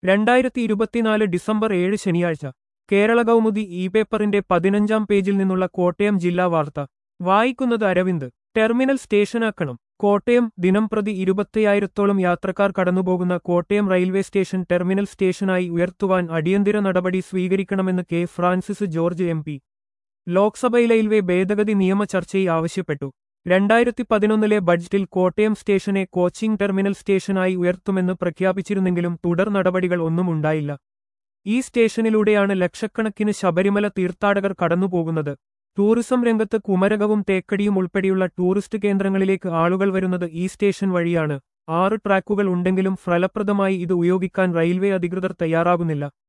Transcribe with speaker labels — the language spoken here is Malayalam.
Speaker 1: രണ്ടായിരത്തി ഇരുപത്തിനാല് ഡിസംബർ ഏഴ് ശനിയാഴ്ച കേരള കൗമുദി ഇ പേപ്പറിന്റെ പതിനഞ്ചാം പേജിൽ നിന്നുള്ള കോട്ടയം ജില്ലാ വാർത്ത വായിക്കുന്നത് അരവിന്ദ് ടെർമിനൽ സ്റ്റേഷനാക്കണം കോട്ടയം ദിനംപ്രതി ഇരുപത്തിയായിരത്തോളം യാത്രക്കാർ കടന്നുപോകുന്ന കോട്ടയം റെയിൽവേ സ്റ്റേഷൻ ടെർമിനൽ സ്റ്റേഷനായി ഉയർത്തുവാൻ അടിയന്തര നടപടി സ്വീകരിക്കണമെന്ന് K Francis George M P ലോക്സഭയിലെ ഭേദഗതി നിയമ ചർച്ചയിൽ ആവശ്യപ്പെട്ടു രണ്ടായിരത്തി പതിനൊന്നിലെ ബഡ്ജറ്റിൽ കോട്ടയം സ്റ്റേഷനെ കോച്ചിംഗ് ടെർമിനൽ സ്റ്റേഷനായി ഉയർത്തുമെന്ന് പ്രഖ്യാപിച്ചിരുന്നെങ്കിലും തുടർ നടപടികൾ ഒന്നും ഉണ്ടായില്ല ഈ സ്റ്റേഷനിലൂടെയാണ് ലക്ഷക്കണക്കിന് ശബരിമല തീർത്ഥാടകർ കടന്നുപോകുന്നത് ടൂറിസം രംഗത്ത് കുമരകവും തേക്കടിയും ഉൾപ്പെടെയുള്ള ടൂറിസ്റ്റ് കേന്ദ്രങ്ങളിലേക്ക് ആളുകൾ വരുന്നത് ഈ സ്റ്റേഷൻ വഴിയാണ് ആറ് ട്രാക്കുകൾ ഉണ്ടെങ്കിലും ഫലപ്രദമായി ഇത് ഉപയോഗിക്കാൻ റെയിൽവേ അധികൃതർ തയ്യാറാകുന്നില്ല